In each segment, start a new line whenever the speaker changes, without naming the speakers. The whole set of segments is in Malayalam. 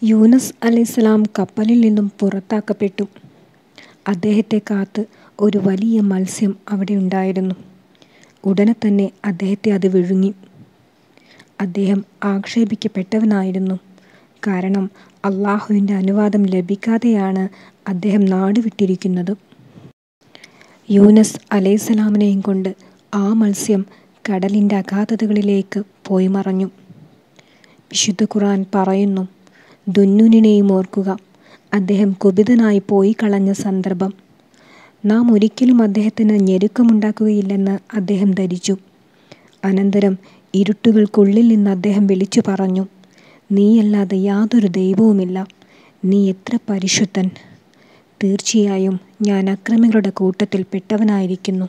യൂനുസ് അലൈഹിസ്സലാം കപ്പലിൽ നിന്നും പുറത്താക്കപ്പെട്ടു. അദ്ദേഹത്തെ കാത്ത് ഒരു വലിയ മത്സ്യം അവിടെയുണ്ടായിരുന്നു. ഉടനെത്തന്നെ അദ്ദേഹത്തെ അത് വിഴുങ്ങി. അദ്ദേഹം ആക്ഷേപിക്കപ്പെട്ടവനായിരുന്നു. കാരണം അല്ലാഹുവിന്റെ അനുവാദം ലഭിക്കാതെയാണ് അദ്ദേഹം നാടുവിട്ടിരിക്കുന്നത്. യൂനുസ് അലൈഹിസ്സലാമിനെയും കൊണ്ട് ആ മത്സ്യം കടലിന്റെ അഗാധതകളിലേക്ക് പോയി മറഞ്ഞു. വിശുദ്ധ ഖുർആൻ പറയുന്നു: ദുന്നൂനിനെയും ഓർക്കുക, അദ്ദേഹം കുപിതനായി പോയിക്കളഞ്ഞ സന്ദർഭം. നാം ഒരിക്കലും അദ്ദേഹത്തിന് ഞെരുക്കമുണ്ടാക്കുകയില്ലെന്ന് അദ്ദേഹം ധരിച്ചു. അനന്തരം ഇരുട്ടുകൾക്കുള്ളിൽ നിന്ന് അദ്ദേഹം വിളിച്ചു പറഞ്ഞു: നീയല്ലാതെ യാതൊരു ദൈവവുമില്ല. നീ എത്ര പരിശുദ്ധൻ. തീർച്ചയായും ഞാൻ അക്രമികളുടെ കൂട്ടത്തിൽ പെട്ടവനായിരിക്കുന്നു.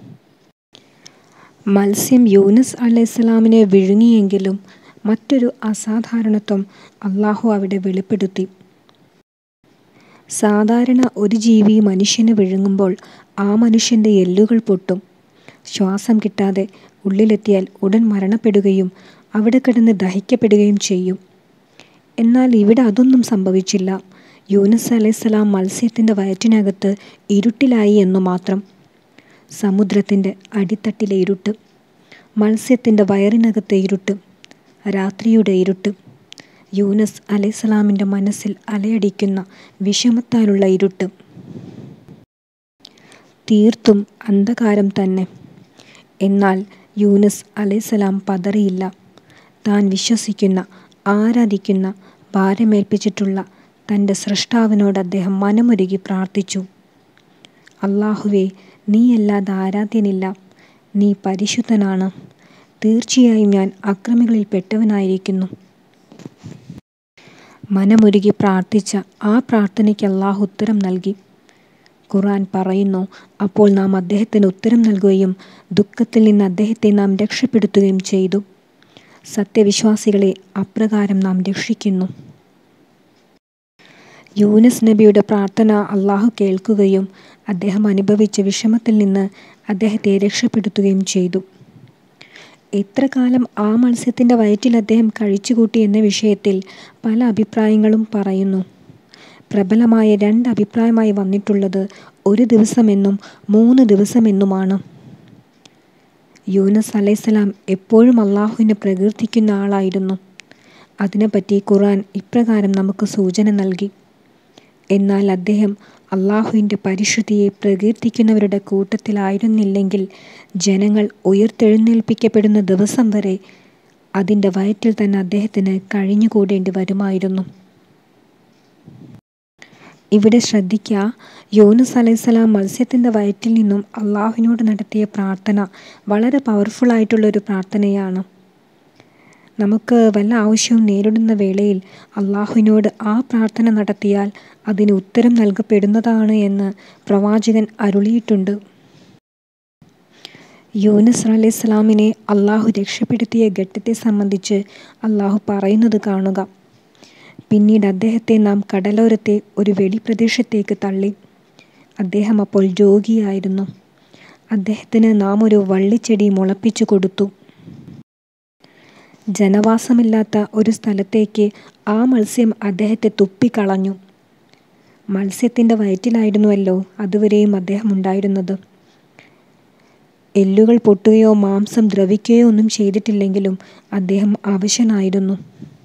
മത്സ്യം യൂനുസ് അലൈഹിസ്സലാമിനെ വിഴുങ്ങിയെങ്കിലും മറ്റൊരു അസാധാരണത്വം അല്ലാഹു അവിടെ വെളിപ്പെടുത്തി. സാധാരണ ഒരു ജീവി മനുഷ്യനെ വിഴുങ്ങുമ്പോൾ ആ മനുഷ്യന്റെ എല്ലുകൾ പൊട്ടും. ശ്വാസം കിട്ടാതെ ഉള്ളിലെത്തിയാൽ ഉടൻ മരണപ്പെടുകയും അവിടെ കിടന്ന് ദഹിക്കപ്പെടുകയും ചെയ്യും. എന്നാൽ ഇവിടെ അതൊന്നും സംഭവിച്ചില്ല. യൂനുസ് അലൈഹിസ്സലാം മത്സ്യത്തിന്റെ വയറ്റിനകത്ത് ഇരുട്ടിലായി എന്നുമാത്രം. സമുദ്രത്തിന്റെ അടിത്തട്ടിലെ ഇരുട്ട്, മത്സ്യത്തിന്റെ വയറിനകത്തെ ഇരുട്ട്, രാത്രിയുടെ ഇരുട്ട്, യൂനുസ് അലൈഹിസ്സലാമിന്റെ മനസ്സിൽ അലയടിക്കുന്ന വിഷമത്താലുള്ള ഇരുട്ട്. തീർത്തും അന്ധകാരം തന്നെ. എന്നാൽ യൂനുസ് അലൈഹിസ്സലാം പതറിയില്ല. താൻ വിശ്വസിക്കുന്ന, ആരാധിക്കുന്ന, ഭാരമേൽപ്പിച്ചിട്ടുള്ള തന്റെ സ്രഷ്ടാവിനോട് അദ്ദേഹം മനമുരുകി പ്രാർത്ഥിച്ചു: അല്ലാഹുവേ, നീയല്ലാതെ ആരാധ്യനില്ല. നീ പരിശുദ്ധനാണ്. തീർച്ചയായും ഞാൻ അക്രമികളിൽ പെട്ടവനായിരിക്കുന്നു. മനമുരുകി പ്രാർത്ഥിച്ച ആ പ്രാർത്ഥനയ്ക്ക് അല്ലാഹു ഉത്തരം നൽകി. ഖുർആൻ പറയുന്നു: അപ്പോൾ നാം അദ്ദേഹത്തിന് ഉത്തരം നൽകുകയും ദുഃഖത്തിൽ നിന്ന് അദ്ദേഹത്തെ നാം രക്ഷപ്പെടുത്തുകയും ചെയ്തു. സത്യവിശ്വാസികളെ അപ്രകാരം നാം രക്ഷിക്കുന്നു. യൂനുസ് നബിയുടെ പ്രാർത്ഥന അല്ലാഹു കേൾക്കുകയും അദ്ദേഹം അനുഭവിച്ച വിഷമത്തിൽ നിന്ന് അദ്ദേഹത്തെ രക്ഷപ്പെടുത്തുകയും ചെയ്തു. എത്ര കാലം ആ മത്സ്യത്തിന്റെ വയറ്റിൽ അദ്ദേഹം കഴിച്ചുകൂട്ടി എന്ന വിഷയത്തിൽ പല അഭിപ്രായങ്ങളും പറയുന്നു. പ്രബലമായ രണ്ട് അഭിപ്രായമായി വന്നിട്ടുള്ളത് ഒരു ദിവസമെന്നും മൂന്ന് ദിവസമെന്നുമാണ്. യൂനുസ് അലൈഹിസ്സലാം എപ്പോഴും അല്ലാഹുവിനെ പ്രകീർത്തിക്കുന്ന ആളായിരുന്നു. അതിനെപ്പറ്റി ഖുർആൻ ഇപ്രകാരം നമുക്ക് സൂചന നൽകി: എന്നാൽ അദ്ദേഹം അല്ലാഹുവിന്റെ പരിശുദ്ധിയെ പ്രകീർത്തിക്കുന്നവരുടെ കൂട്ടത്തിലായിരുന്നില്ലെങ്കിൽ ജനങ്ങൾ ഉയിർത്തെഴുന്നേൽപ്പിക്കപ്പെടുന്ന ദിവസം വരെ അതിന്റെ വയറ്റിൽ തന്നെ അദ്ദേഹത്തിന് കഴിഞ്ഞുകൂടേണ്ടി വരുമായിരുന്നു. ഇവിടെ ശ്രദ്ധിക്ക, യൂനുസ് അലൈഹിസ്സലാം മത്സ്യത്തിന്റെ വയറ്റിൽ നിന്നും അല്ലാഹുവിനോട് നടത്തിയ പ്രാർത്ഥന വളരെ പവർഫുള്ളായിട്ടുള്ള ഒരു പ്രാർത്ഥനയാണ്. നമുക്ക് വല്ല ആവശ്യവും നേരിടുന്ന വേളയിൽ അല്ലാഹുവിനോട് ആ പ്രാർത്ഥന നടത്തിയാൽ അതിന് ഉത്തരം നൽകപ്പെടുന്നതാണ് എന്ന് പ്രവാചകൻ അരുളിയിട്ടുണ്ട്. യൂനുസ് അലൈഹിസ്സലാമിനെ അല്ലാഹു രക്ഷപ്പെടുത്തിയ ഘട്ടത്തെ സംബന്ധിച്ച് അല്ലാഹു പറയുന്നത് കാണുക: പിന്നീട് അദ്ദേഹത്തെ നാം കടലോരത്തെ ഒരു വെളിപ്രദേശത്തേക്ക് തള്ളി. അദ്ദേഹം അപ്പോൾ രോഗിയായിരുന്നു. അദ്ദേഹത്തിന് നാം ഒരു വള്ളിച്ചെടി മുളപ്പിച്ചു കൊടുത്തു. ജനവാസമില്ലാത്ത ഒരു സ്ഥലത്തേക്ക് ആ മത്സ്യം അദ്ദേഹത്തെ തുപ്പിക്കളഞ്ഞു. മത്സ്യത്തിന്റെ വയറ്റിലായിരുന്നുവല്ലോ അതുവരെയും അദ്ദേഹം ഉണ്ടായിരുന്നത്. എല്ലുകൾ പൊട്ടുകയോ മാംസം ദ്രവിക്കുകയോ ഒന്നും ചെയ്തിട്ടില്ലെങ്കിലും അദ്ദേഹം അവശനായിരുന്നു.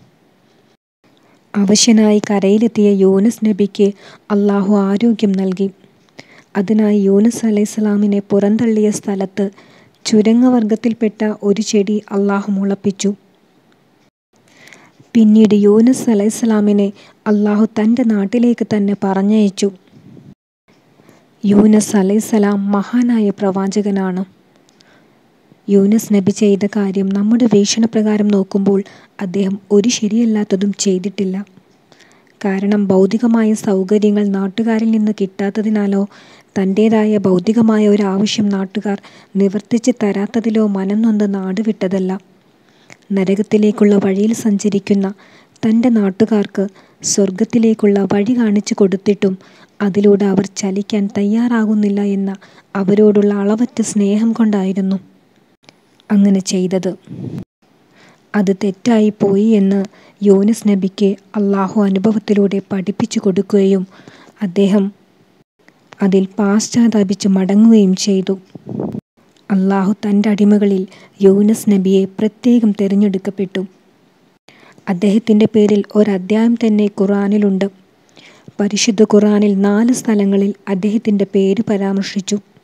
അവശനായി കരയിലെത്തിയ യൂനുസ് നബിക്ക് അല്ലാഹു ആരോഗ്യം നൽകി. അതിനായി യൂനുസ് അലൈഹിസ്സലാമിനെ പുറന്തള്ളിയ സ്ഥലത്ത് ചുരംഗവർഗ്ഗത്തിൽപ്പെട്ട ഒരു ചെടി അല്ലാഹു മുളപ്പിച്ചു. പിന്നീട് യൂനുസ് അലൈഹിസ്സലാമിനെ അല്ലാഹു തന്റെ നാട്ടിലേക്ക് തന്നെ പറഞ്ഞയച്ചു. യൂനുസ് അലൈഹിസ്സലാം മഹാനായ പ്രവാചകനാണ്. യൂനുസ് നബി ചെയ്ത കാര്യം നമ്മുടെ വീക്ഷണപ്രകാരം നോക്കുമ്പോൾ അദ്ദേഹം ഒരു ശരിയല്ലാത്തതും ചെയ്തിട്ടില്ല. കാരണം ഭൗതികമായ സൗകര്യങ്ങൾ നാട്ടുകാരിൽ നിന്ന് കിട്ടാത്തതിനാലോ തന്റേതായ ഭൗതികമായ ഒരാവശ്യം നാട്ടുകാർ നിവർത്തിച്ച് തരാത്തതിലോ മനംനൊന്ത് നാടുവിട്ടതല്ല. നരകത്തിലേക്കുള്ള വഴിയിൽ സഞ്ചരിക്കുന്ന തന്റെ നാട്ടുകാർക്ക് സ്വർഗ്ഗത്തിലേക്കുള്ള വഴി കാണിച്ചു കൊടുത്തിട്ടും അതിലൂടെ അവർ ചലിക്കാൻ തയ്യാറാകുന്നില്ല എന്ന അവരോടുള്ള അളവറ്റ സ്നേഹം കൊണ്ടായിരുന്നു അങ്ങനെ ചെയ്തത്. അത് തെറ്റായിപ്പോയി എന്ന് യൂനുസ് നബിക്ക് അള്ളാഹു അനുഭവത്തിലൂടെ പഠിപ്പിച്ചു കൊടുക്കുകയും അദ്ദേഹം അതിൽ പശ്ചാത്താപിച്ച് മടങ്ങുകയും ചെയ്തു. അള്ളാഹു തന്റെ അടിമകളിൽ യൂനുസ് നബിയെ പ്രത്യേകം തിരഞ്ഞെടുക്കപ്പെട്ടു. അദ്ദേഹത്തിന്റെ പേരിൽ ഒരദ്ധ്യായം തന്നെ ഖുർആനിലുണ്ട്. പരിശുദ്ധ ഖുർആനിൽ നാല് സ്ഥലങ്ങളിൽ അദ്ദേഹത്തിന്റെ പേര് പരാമർശിച്ചു.